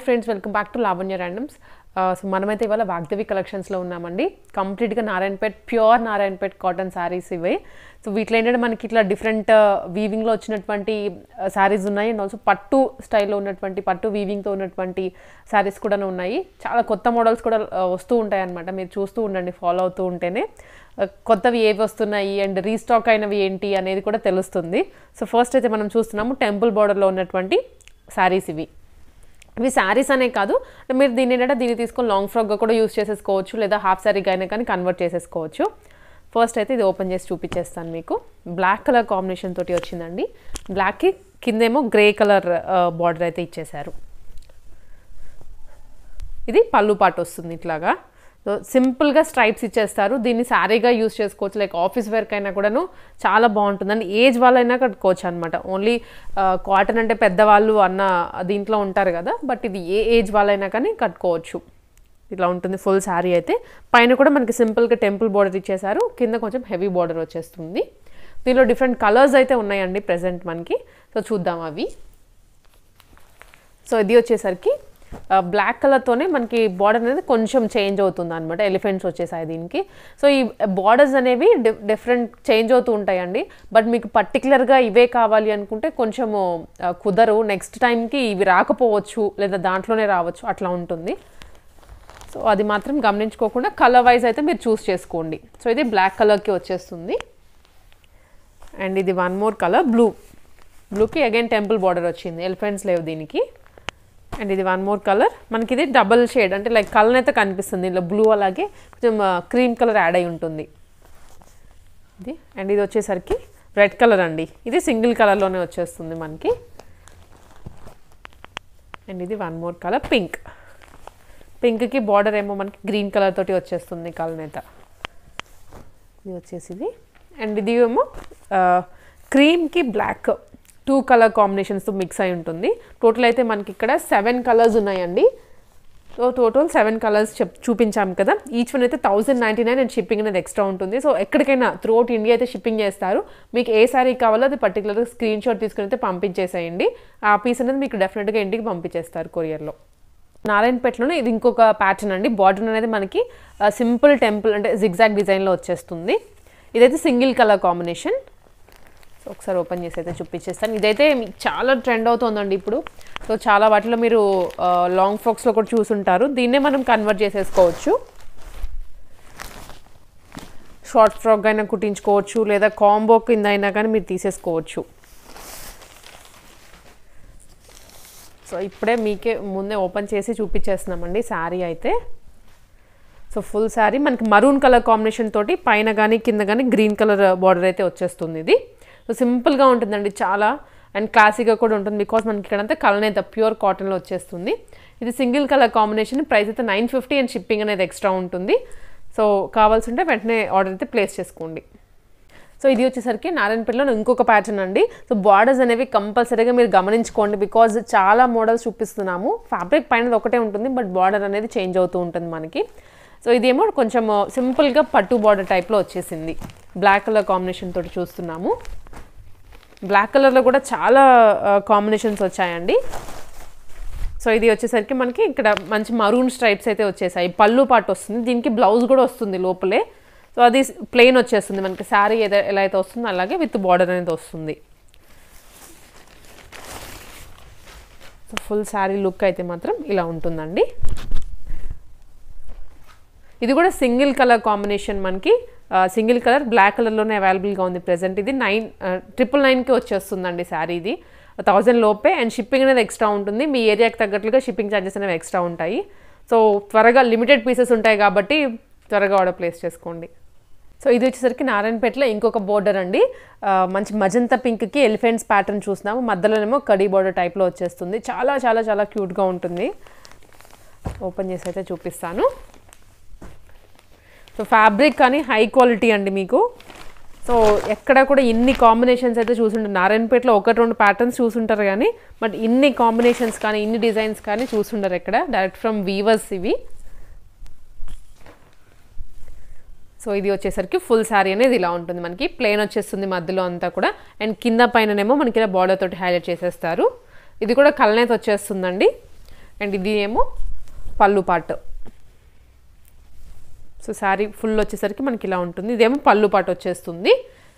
friends welcome back to Lavanya randoms so మనమైతే ఇవాళ వాగ్దేవి కలెక్షన్స్లో ఉన్నామండి కంప్లీట్గా Narayanpet pure Narayanpet cotton saris ఇవే సో వీటిలో ఏంటంటే మనకి ఇట్లా డిఫరెంట్ వీవింగ్లో వచ్చినటువంటి శారీస్ ఉన్నాయి అండ్ ఆల్సో పట్టు స్టైల్లో ఉన్నటువంటి పట్టు వీవింగ్తో ఉన్నటువంటి శారీస్ కూడా ఉన్నాయి చాలా కొత్త మోడల్స్ కూడా ఆ, వస్తూ ఉంటాయి అనమాట మీరు చూస్తూ ఉండండి ఫాలో అవుతూ ఉంటేనే ఆ, కొత్తవి ఏవి వస్తున్నాయి అండ్ రీస్టాక్ అయినవి ఏంటి అనేది కూడా తెలుస్తుంది సో ఫస్ట్ అయితే మనం చూస్తున్నాము టెంపుల్ బార్డర్లో ఉన్నటువంటి శారీస్ ఇవి ఇవి శారీస్ అనే కాదు మీరు దీన్ని ఏంటంటే దీన్ని తీసుకొని లాంగ్ ఫ్రాక్గా కూడా యూస్ చేసేసుకోవచ్చు లేదా హాఫ్ శారీగా అయినా కానీ కన్వర్ట్ చేసేసుకోవచ్చు ఫస్ట్ అయితే ఇది ఓపెన్ చేసి చూపించేస్తాను మీకు బ్లాక్ కలర్ కాంబినేషన్ తోటి వచ్చిందండి బ్లాక్కి కిందేమో గ్రే కలర్ బార్డర్ అయితే ఇచ్చేశారు ఇది పళ్ళు పాటు వస్తుంది ఇట్లాగా సో సింపుల్గా స్ట్రైప్స్ ఇచ్చేస్తారు దీన్ని శారీగా యూస్ చేసుకోవచ్చు లైక్ ఆఫీస్ వర్క్ అయినా కూడాను చాలా బాగుంటుందండి ఏజ్ వాళ్ళైనా కట్టుకోవచ్చు అనమాట ఓన్లీ కాటన్ అంటే పెద్దవాళ్ళు అన్న దీంట్లో ఉంటారు కదా బట్ ఇది ఏ ఏజ్ వాళ్ళైనా కానీ కట్టుకోవచ్చు ఇట్లా ఉంటుంది ఫుల్ శారీ అయితే పైన కూడా మనకి సింపుల్గా టెంపుల్ బార్డర్ ఇచ్చేసారు కింద కొంచెం హెవీ బార్డర్ వచ్చేస్తుంది దీనిలో డిఫరెంట్ కలర్స్ అయితే ఉన్నాయండి ప్రజెంట్ మనకి సో చూద్దాం అవి సో ఇది వచ్చేసరికి బ్లాక్ కలర్తోనే మనకి బార్డర్ అనేది కొంచెం చేంజ్ అవుతుంది అనమాట ఎలిఫెంట్స్ వచ్చేసాయి దీనికి సో ఈ బార్డర్స్ అనేవి డిఫరెంట్ చేంజ్ అవుతూ ఉంటాయండి బట్ మీకు పర్టికులర్గా ఇవే కావాలి అనుకుంటే కొంచెము ఆ, కుదరు నెక్స్ట్ టైంకి ఇవి రాకపోవచ్చు లేదా దాంట్లోనే రావచ్చు అట్లా ఉంటుంది సో అది మాత్రం గమనించుకోకుండా కలర్ వైజ్ అయితే మీరు చూస్ చేసుకోండి సో ఇది బ్లాక్ కలర్కి వచ్చేస్తుంది అండ్ ఇది వన్ మోర్ కలర్ బ్లూ బ్లూకి అగైన్ టెంపుల్ బార్డర్ వచ్చింది ఎలిఫెంట్స్ లేవు దీనికి అండ్ ఇది వన్ మోర్ కలర్ మనకి ఇది డబల్ షేడ్ అంటే లైక్ కలర్ అయితే కనిపిస్తుంది ఇలా బ్లూ అలాగే కొంచెం క్రీమ్ కలర్ యాడ్ అయి ఉంటుంది ఇది అండ్ ఇది వచ్చేసరికి రెడ్ కలర్ అండి ఇది సింగిల్ కలర్లోనే వచ్చేస్తుంది మనకి అండ్ ఇది వన్ మోర్ కలర్ పింక్ పింక్కి బార్డర్ ఏమో మనకి గ్రీన్ కలర్ తోటి వచ్చేస్తుంది కలనేత ఇది వచ్చేసి ఇది అండ్ ఇది ఏమో క్రీమ్కి బ్లాక్ టూ కలర్ కాంబినేషన్స్తో మిక్స్ అయి ఉంటుంది టోటల్ అయితే మనకి ఇక్కడ సెవెన్ కలర్స్ ఉన్నాయండి సో టోటల్ సెవెన్ కలర్స్ చెప్ చూపించాం కదా ఈచ్ వన్ అయితే thousand ninety nine and shipping అనేది ఎక్స్ట్రా ఉంటుంది సో ఎక్కడికైనా త్రూ అవుట్ ఇండియా అయితే షిప్పింగ్ చేస్తారు మీకు ఏ సారీ కావాలో అది పర్టికులర్గా స్క్రీన్ షాట్ తీసుకుని అయితే పంపించేసేయండి ఆ పీస్ అనేది మీకు డెఫినెట్గా ఇంటికి పంపించేస్తారు కొరియర్లో నారాయణపేటలోనే ఇది ఇంకొక ప్యాటర్న్ అండి బార్డర్ అనేది మనకి సింపుల్ టెంపుల్ అంటే జిగ్జాగ్ డిజైన్లో వచ్చేస్తుంది ఇదైతే సింగిల్ కలర్ కాంబినేషన్ సో ఒకసారి ఓపెన్ చేసి అయితే చూపించేస్తాను ఇదైతే మీకు చాలా ట్రెండ్ అవుతుందండి ఇప్పుడు సో చాలా వాటిలో మీరు లాంగ్ ఫ్రాక్స్లో కూడా చూసుంటారు దీన్నే మనం కన్వర్ట్ చేసేసుకోవచ్చు షార్ట్ ఫ్రాక్ అయినా కుట్టించుకోవచ్చు లేదా కాంబో కింద అయినా కానీ మీరు తీసేసుకోవచ్చు సో ఇప్పుడే మీకే ముందే ఓపెన్ చేసి చూపించేస్తున్నామండి శారీ అయితే సో ఫుల్ శారీ మనకి మరూన్ కలర్ కాంబినేషన్ తోటి పైన కానీ కింద కానీ గ్రీన్ కలర్ బార్డర్ అయితే వచ్చేస్తుంది ఇది సో సింపుల్గా ఉంటుందండి చాలా అండ్ క్లాసీగా కూడా ఉంటుంది బికాస్ మనకి ఇక్కడంతా కలర్ అయితే ప్యూర్ కాటన్లో వచ్చేస్తుంది ఇది సింగిల్ కలర్ కాంబినేషన్ ప్రైస్ అయితే నైన్ ఫిఫ్టీ అండ్ షిప్పింగ్ అనేది ఎక్స్ట్రా ఉంటుంది సో కావాల్సి ఉంటే వెంటనే ఆర్డర్ అయితే ప్లేస్ చేసుకోండి సో ఇది వచ్చేసరికి నారాయణపేటలో ఇంకొక ప్యాటర్న్ అండి సో బార్డర్స్ అనేవి కంపల్సరీగా మీరు గమనించుకోండి బికాజ్ చాలా మోడల్స్ చూపిస్తున్నాము ఫ్యాబ్రిక్ పైన ఒకటే ఉంటుంది బట్ బార్డర్ అనేది చేంజ్ అవుతూ ఉంటుంది మనకి సో ఇదేమో కొంచెం సింపుల్గా పట్టు బార్డర్ టైప్లో వచ్చేసింది బ్లాక్ కలర్ కాంబినేషన్ తోటి చూస్తున్నాము బ్లాక్ కలర్లో కూడా చాలా కాంబినేషన్స్ వచ్చాయండి సో ఇది వచ్చేసరికి మనకి ఇక్కడ మంచి మరూన్ స్ట్రైప్స్ అయితే వచ్చేసాయి పళ్ళు పాటు వస్తుంది దీనికి బ్లౌజ్ కూడా వస్తుంది లోపలే సో అది ప్లెయిన్ వచ్చేస్తుంది మనకి శారీ ఏదో ఎలా అయితే వస్తుందో అలాగే విత్ బార్డర్ అనేది వస్తుంది సో ఫుల్ శారీ లుక్ అయితే మాత్రం ఇలా ఉంటుందండి ఇది కూడా సింగిల్ కలర్ కాంబినేషన్ మనకి సింగిల్ కలర్ బ్లాక్ కలర్లోనే అవైలబుల్గా ఉంది ప్రెసెంట్ ఇది నైన్ ట్రిపుల్ నైన్కి వచ్చేస్తుందండి శారీ ఇది థౌజండ్ లోపే అండ్ షిప్పింగ్ అనేది ఎక్స్ట్రా ఉంటుంది మీ ఏరియాకి తగ్గట్లుగా షిప్పింగ్ ఛార్జెస్ అనేవి ఎక్స్ట్రా ఉంటాయి సో త్వరగా లిమిటెడ్ పీసెస్ ఉంటాయి కాబట్టి త్వరగా ఆర్డర్ ప్లేస్ చేసుకోండి సో ఇది వచ్చేసరికి నారాయణపేటలో ఇంకొక బోర్డర్ అండి ఆ, మంచి మజంతా పింక్కి ఎలిఫెంట్స్ ప్యాటర్న్ చూస్తున్నాము మధ్యలోనేమో కడీ బోర్డర్ టైప్లో వచ్చేస్తుంది చాలా చాలా చాలా క్యూట్గా ఉంటుంది ఓపెన్ చేసి అయితే చూపిస్తాను సో ఫ్యాబ్రిక్ కానీ హై క్వాలిటీ అండి మీకు సో ఎక్కడ కూడా ఇన్ని కాంబినేషన్స్ అయితే చూసుంటారు నారాయణపేటలో ఒకటి రెండు ప్యాటర్న్స్ చూసుంటారు కానీ బట్ ఇన్ని కాంబినేషన్స్ కానీ ఇన్ని డిజైన్స్ కానీ చూసుంటారు ఎక్కడ డైరెక్ట్ ఫ్రమ్ వీవర్స్ ఇవి సో ఇది వచ్చేసరికి ఫుల్ శారీ అనేది ఇలా ఉంటుంది మనకి ప్లెయిన్ వచ్చేస్తుంది మధ్యలో అంతా కూడా అండ్ కింద పైననేమో మనకి ఇలా బార్డర్ తోటి హైలైట్ చేసేస్తారు ఇది కూడా కలనేత వచ్చేస్తుందండి అండ్ ఇది ఏమో పళ్ళు పాటు సో శారీ ఫుల్ వచ్చేసరికి మనకి ఇలా ఉంటుంది ఇదేమో పళ్ళు పాటు వచ్చేస్తుంది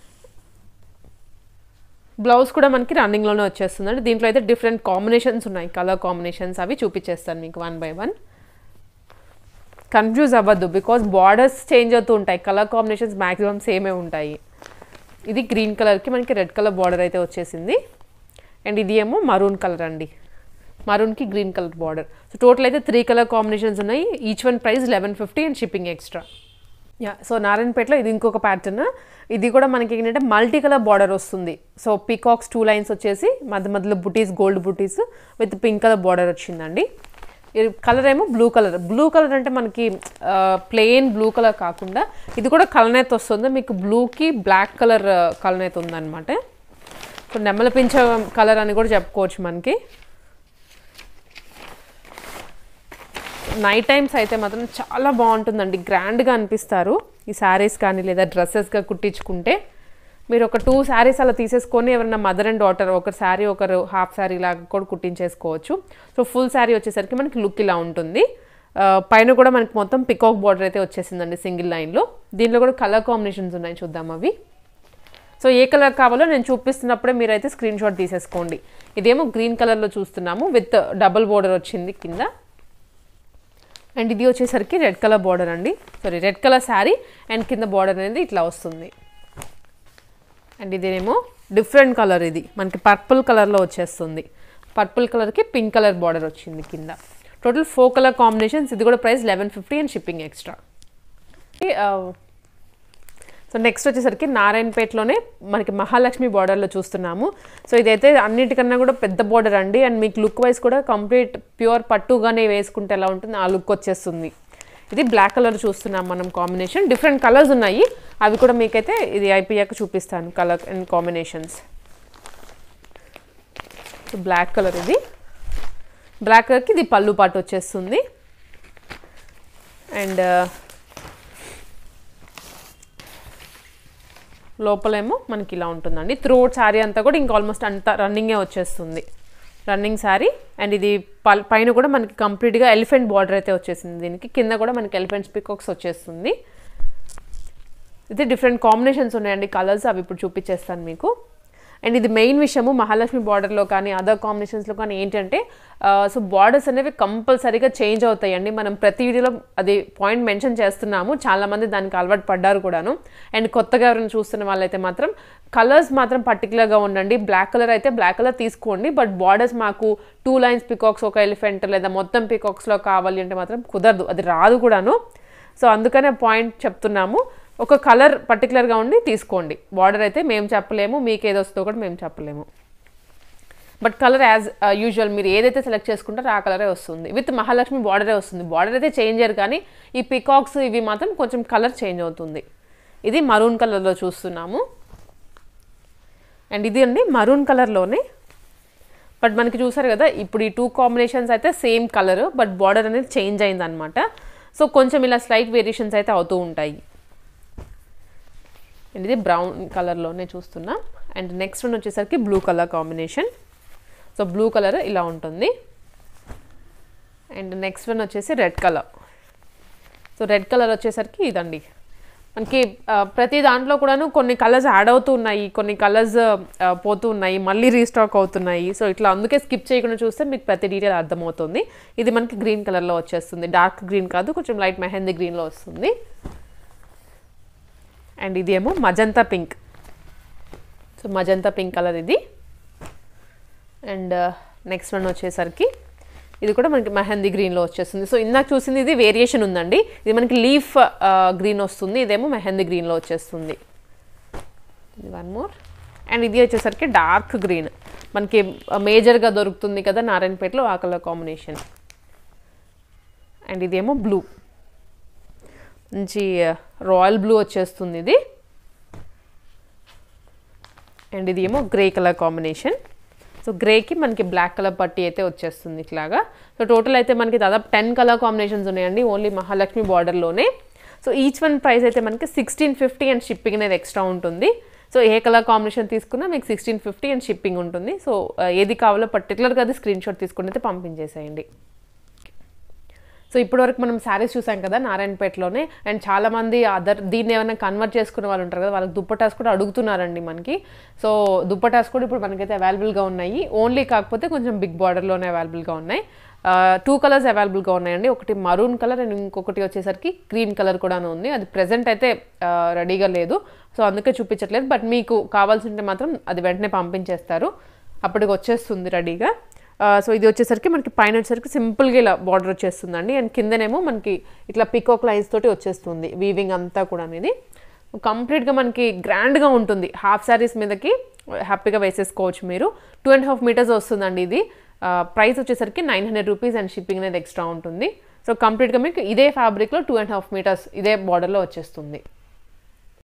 బ్లౌజ్ కూడా మనకి రన్నింగ్లోనే వచ్చేస్తుంది అంటే దీంట్లో అయితే డిఫరెంట్ కాంబినేషన్స్ ఉన్నాయి కలర్ కాంబినేషన్స్ అవి చూపించేస్తాను మీకు వన్ బై వన్ కన్ఫ్యూజ్ అవ్వద్దు బికాజ్ బార్డర్స్ చేంజ్ అవుతూ ఉంటాయి కలర్ కాంబినేషన్స్ మ్యాక్సిమం సేమే ఉంటాయి ఇది గ్రీన్ కలర్కి మనకి రెడ్ కలర్ బార్డర్ అయితే వచ్చేసింది అండ్ ఇది ఏమో మరూన్ కలర్ అండి మరూన్కి green colour border so total అయితే త్రీ కలర్ కాంబినేషన్స్ ఉన్నాయి each one price eleven fifty and shipping extra yeah so నారాయణపేటలో ఇది ఇంకొక ప్యాటర్న్ ఇది కూడా మనకి ఏంటంటే మల్టీ కలర్ బార్డర్ వస్తుంది సో పీకాక్స్ టూ లైన్స్ వచ్చేసి మధ్య మధ్యలో బుటీస్ గోల్డ్ బుటీస్ విత్ పింక్ కలర్ బార్డర్ వచ్చిందండి కలర్ ఏమో బ్లూ కలర్ బ్లూ కలర్ అంటే మనకి ప్లెయిన్ బ్లూ కలర్ కాకుండా ఇది కూడా కలనేత వస్తుంది మీకు బ్లూకి బ్లాక్ కలర్ కలనేత ఉందన్నమాట సో నెమ్మల పింఛ కలర్ అని కూడా చెప్పుకోవచ్చు మనకి నైట్ టైమ్స్ అయితే మాత్రం చాలా బాగుంటుందండి గ్రాండ్గా అనిపిస్తారు ఈ శారీస్ కానీ లేదా డ్రెస్సెస్గా కుట్టించుకుంటే మీరు ఒక టూ శారీస్ అలా తీసేసుకొని ఎవరైనా మదర్ అండ్ డాటర్ ఒక శారీ ఒకరు హాఫ్ శారీ లాగా కూడా కుట్టించేసుకోవచ్చు సో ఫుల్ శారీ వచ్చేసరికి మనకి లుక్ ఇలా ఉంటుంది ఆ, పైన కూడా మనకి మొత్తం పికాక్ బార్డర్ అయితే వచ్చేసిందండి సింగిల్ లైన్లో దీనిలో కూడా కలర్ కాంబినేషన్స్ ఉన్నాయి చూద్దాం అవి సో ఏ కలర్ కావాలో నేను చూపిస్తున్నప్పుడే మీరైతే స్క్రీన్ షాట్ తీసేసుకోండి ఇదేమో గ్రీన్ కలర్లో చూస్తున్నాము విత్ డబుల్ బోర్డర్ వచ్చింది కింద అండ్ ఇది వచ్చేసరికి రెడ్ కలర్ బార్డర్ అండి sorry red colour sari and కింద బార్డర్ అనేది ఇట్లా వస్తుంది అండ్ ఇదేమో డిఫరెంట్ కలర్ ఇది మనకి పర్పుల్ కలర్లో వచ్చేస్తుంది పర్పుల్ కలర్కి పింక్ కలర్ బార్డర్ వచ్చింది కింద టోటల్ ఫోర్ కలర్ కాంబినేషన్స్ ఇది కూడా price eleven fifty and shipping extra so next వచ్చేసరికి నారాయణపేటలోనే మనకి మహాలక్ష్మి బార్డర్లో చూస్తున్నాము సో ఇదైతే అన్నిటికన్నా కూడా పెద్ద బార్డర్ అండి అండ్ మీకు లుక్ వైజ్ కూడా కంప్లీట్ ప్యూర్ పట్టుగానే వేసుకుంటే ఎలా ఉంటుంది ఆ లుక్ వచ్చేస్తుంది ఇది బ్లాక్ కలర్ చూస్తున్నాం మనం కాంబినేషన్ డిఫరెంట్ కలర్స్ ఉన్నాయి అవి కూడా మీకైతే ఇది అయిపోయాక చూపిస్తాను colour and combinations black colour ఇది బ్లాక్ కలర్కి ఇది పళ్ళు పాటు వచ్చేస్తుంది అండ్ లోపలేమో మనకి ఇలా ఉంటుందండి త్రోట్ శారీ అంతా కూడా ఇంకా ఆల్మోస్ట్ అంతా రన్నింగే వచ్చేస్తుంది రన్నింగ్ శారీ అండ్ ఇది పల్ పైన కూడా మనకి కంప్లీట్గా ఎలిఫెంట్ బార్డర్ అయితే వచ్చేసింది దీనికి కింద కూడా మనకి ఎలిఫెంట్స్ పికాక్స్ వచ్చేస్తుంది ఇది డిఫరెంట్ కాంబినేషన్స్ ఉన్నాయండి కలర్స్ అవి ఇప్పుడు చూపించేస్తాను మీకు అండ్ ఇది మెయిన్ విషయము మహాలక్ష్మి బార్డర్లో కానీ అదర్ కాంబినేషన్స్లో కానీ ఏంటంటే సో బార్డర్స్ అనేవి కంపల్సరీగా చేంజ్ అవుతాయండి మనం ప్రతి వీడియోలో అది పాయింట్ మెన్షన్ చేస్తున్నాము చాలామంది దానికి అలవాటు పడ్డారు కూడాను అండ్ కొత్తగా ఎవరైనా చూస్తున్న వాళ్ళైతే మాత్రం కలర్స్ మాత్రం పర్టికులర్గా ఉండండి బ్లాక్ కలర్ అయితే బ్లాక్ కలర్ తీసుకోండి బట్ బార్డర్స్ మాకు టూ లైన్స్ పికాక్స్ ఒక ఎలిఫెంట్ లేదా మొత్తం పికాక్స్లో కావాలి అంటే మాత్రం కుదరదు అది రాదు కూడాను సో అందుకనే పాయింట్ చెప్తున్నాము ఒక కలర్ పర్టికులర్గా ఉండి తీసుకోండి బార్డర్ అయితే మేము చెప్పలేము మీకు ఏది వస్తుందో కూడా మేము చెప్పలేము బట్ కలర్ యాజ్ యూజువల్ మీరు ఏదైతే సెలెక్ట్ చేసుకుంటారో ఆ కలరే వస్తుంది విత్ మహాలక్ష్మి బార్డరే వస్తుంది బార్డర్ అయితే చేంజ్ అయ్యారు కానీ ఈ పికాక్స్ ఇవి మాత్రం కొంచెం కలర్ చేంజ్ అవుతుంది ఇది మరూన్ కలర్లో చూస్తున్నాము అండ్ ఇది అండి మరూన్ కలర్లోనే బట్ మనకి చూసారు కదా ఇప్పుడు ఈ టూ కాంబినేషన్స్ అయితే సేమ్ కలర్ బట్ బార్డర్ అనేది చేంజ్ అయిందనమాట సో కొంచెం ఇలా స్లైట్ వేరియేషన్స్ అయితే అవుతూ ఉంటాయి అండ్ ఇది బ్రౌన్ కలర్లోనే చూస్తున్నాం అండ్ నెక్స్ట్ వన్ వచ్చేసరికి blue colour combination so blue colour ఇలా ఉంటుంది అండ్ నెక్స్ట్ వన్ వచ్చేసి red colour so red colour వచ్చేసరికి ఇదండి మనకి ఆ, ప్రతి దాంట్లో కూడాను కొన్ని కలర్స్ యాడ్ అవుతూ ఉన్నాయి కొన్ని కలర్స్ పోతూ ఉన్నాయి మళ్ళీ రీస్టాక్ అవుతున్నాయి సో ఇట్లా అందుకే స్కిప్ చేయకుండా చూస్తే మీకు ప్రతి డీటెయిల్ అర్థమవుతుంది ఇది మనకి గ్రీన్ కలర్లో వచ్చేస్తుంది డార్క్ గ్రీన్ కాదు కొంచెం లైట్ మెహందీ గ్రీన్లో వస్తుంది అండ్ ఇది ఏమో magenta pink so magenta pink colour ఇది అండ్ నెక్స్ట్ వన్ వచ్చేసరికి ఇది కూడా మనకి మెహందీ గ్రీన్లో వచ్చేస్తుంది సో ఇందాక చూసింది ఇది వేరియేషన్ ఉందండి ఇది మనకి లీఫ్ గ్రీన్ వస్తుంది ఇదేమో మెహందీ గ్రీన్లో వచ్చేస్తుంది ఇది వన్ మోర్ అండ్ ఇది వచ్చేసరికి డార్క్ గ్రీన్ మనకి మేజర్గా దొరుకుతుంది కదా నారాయణపేటలో ఆ కలర్ కాంబినేషన్ అండ్ ఇదేమో బ్లూ మంచి రాయల్ బ్లూ వచ్చేస్తుంది ఇది అండ్ ఇది ఏమో గ్రే కలర్ కాంబినేషన్ సో గ్రేకి మనకి బ్లాక్ కలర్ పట్టి అయితే వచ్చేస్తుంది ఇట్లాగా సో టోటల్ అయితే మనకి దాదాపు టెన్ కలర్ కాంబినేషన్స్ ఉన్నాయండి ఓన్లీ మహాలక్ష్మి బార్డర్లోనే సో ఈచ్ వన్ ప్రైస్ అయితే మనకి సిక్స్టీన్ ఫిఫ్టీ అండ్ షిప్పింగ్ అనేది ఎక్స్ట్రా ఉంటుంది సో ఏ కలర్ కాంబినేషన్ తీసుకున్నా మీకు సిక్స్టీన్ ఫిఫ్టీ అండ్ షిప్పింగ్ ఉంటుంది సో ఆ, ఏది కావాలో పర్టికులర్గా అది స్క్రీన్ షాట్ తీసుకుని అయితే పంపించేసేయండి సో ఇప్పటివరకు మనం శారీస్ చూసాం కదా నారాయణపేటలోనే అండ్ చాలామంది అదర్ దీన్ని ఏమైనా కన్వర్ట్ చేసుకునే వాళ్ళు ఉంటారు కదా వాళ్ళకి దుప్పటాస్ కూడా అడుగుతున్నారండి మనకి సో దుప్పటాస్ కూడా ఇప్పుడు మనకైతే అవైలబుల్గా ఉన్నాయి ఓన్లీ కాకపోతే కొంచెం బిగ్ బార్డర్లోనే అవైలబుల్గా ఉన్నాయి టూ కలర్స్ అవైలబుల్గా ఉన్నాయండి ఒకటి మరూన్ కలర్ అండ్ ఇంకొకటి వచ్చేసరికి గ్రీన్ కలర్ కూడా ఉంది అది ప్రెజెంట్ అయితే రెడీగా లేదు సో అందుకే చూపించట్లేదు బట్ మీకు కావాల్సి ఉంటే మాత్రం అది వెంటనే పంపించేస్తారు అప్పటికి వచ్చేస్తుంది రెడీగా సో ఇది వచ్చేసరికి మనకి పైన వచ్చేసరికి సింపుల్గా ఇలా బార్డర్ వచ్చేస్తుందండి అండ్ కిందనేమో మనకి ఇట్లా పికాక్ లైన్స్ తోటి వచ్చేస్తుంది వీవింగ్ అంతా కూడా అనేది కంప్లీట్గా మనకి గ్రాండ్గా ఉంటుంది హాఫ్ శారీస్ మీదకి హ్యాపీగా వేసేసుకోవచ్చు మీరు టూ అండ్ హాఫ్ మీటర్స్ వస్తుందండి ఇది ప్రైస్ వచ్చేసరికి nine hundred rupees and shipping అనేది ఎక్స్ట్రా ఉంటుంది సో కంప్లీట్గా మీకు ఇదే ఫ్యాబ్రిక్లో టూ అండ్ హాఫ్ మీటర్స్ ఇదే బార్డర్లో వచ్చేస్తుంది